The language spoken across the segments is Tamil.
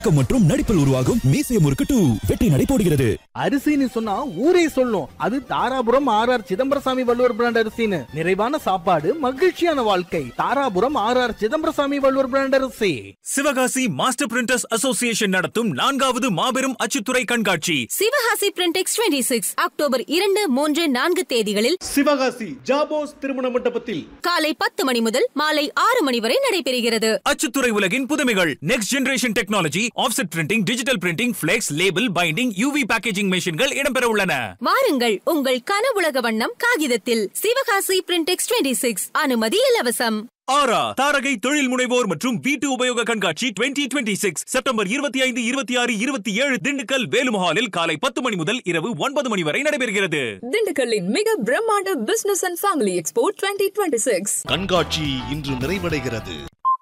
இயக்கம் மற்றும் நடிப்பில் உருவாகும் மீசை முறுக்கு டூ வெற்றி நடை போடுகிறது அரிசின்னு சொன்னா ஊரே சொல்லும் அது Dharapuram R R Chidambarasami Valluvar brand அரிசின்னு நிறைவான சாப்பாடு மகிழ்ச்சியான வாழ்க்கை Dharapuram R R Chidambarasami Valluvar brand அரிசி சிவகாசி மாஸ்டர் பிரிண்டர்ஸ் அசோசியேஷன் நடத்தும் நான்காவது மாபெரும் அச்சுத்துறை கண்காட்சி Sivakasi Printex twenty six October இரண்டு மூன்று நான்கு தேதிகளில் சிவகாசி ஜாபோஸ் திருமண மண்டபத்தில் காலை பத்து மணி முதல் மாலை ஆறு மணி வரை நடைபெறுகிறது அச்சுத்துறை உலகின் புதுமைகள் next generation technology offset printing digital printing flex label binding UV packaging மெஷின்கள் இடம்பெற உள்ளன வாருங்கள் உங்கள் கனவுலக வண்ணம் காகிதத்தில் சிவகாசி பிரிண்டெக்ஸ் டுவெண்ட்டி சிக்ஸ் அனுமதி இலவசம் ஆரா தாரகை தொழில் முனைவோர் மற்றும் வீட்டு உபயோக கண்காட்சி 2026 சிக்ஸ் செப்டம்பர் இருபத்தி ஐந்து இருபத்தி ஆறு இருபத்தி ஏழு திண்டுக்கல் வேலுமஹாலில் காலை பத்து மணி முதல் இரவு ஒன்பது மணி வரை நடைபெறுகிறது திண்டுக்கல்லின் மிக பிரம்மாண்ட business and family expo twenty twenty six கண்காட்சி இன்று நிறைவடைகிறது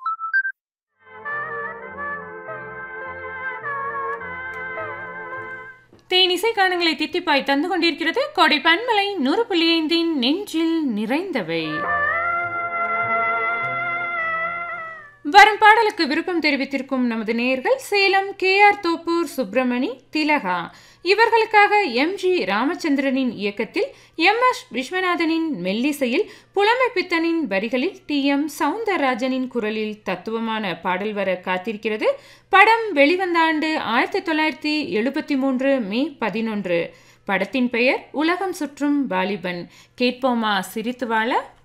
தேனிசை காணங்களை தித்திப்பாய் தந்து கொண்டிருக்கிறது கோடை பன்மலை நூறு புள்ளி ஐந்தின் நெஞ்சில் நிறைந்தவை வரும் பாடலுக்கு விருப்பம் தெரிவித்திருக்கும் நமது நேயர்கள் சேலம் கே ஆர் தோப்பூர் சுப்பிரமணி திலகா இவர்களுக்காக எம் ஜி ராமச்சந்திரனின் இயக்கத்தில் எம் எஸ் விஸ்வநாதனின் மெல்லிசையில் புலமை பித்தனின் வரிகளில் டி எம் சவுந்தரராஜனின் குரலில் தத்துவமான பாடல் வர காத்திருக்கிறது படம் வெளிவந்த ஆண்டு ஆயிரத்தி தொள்ளாயிரத்தி எழுபத்தி மூன்று மே பதினொன்று படத்தின் பெயர் உலகம் சுற்றும் வாலிபன் கேட்போமா சிரித்து வாழ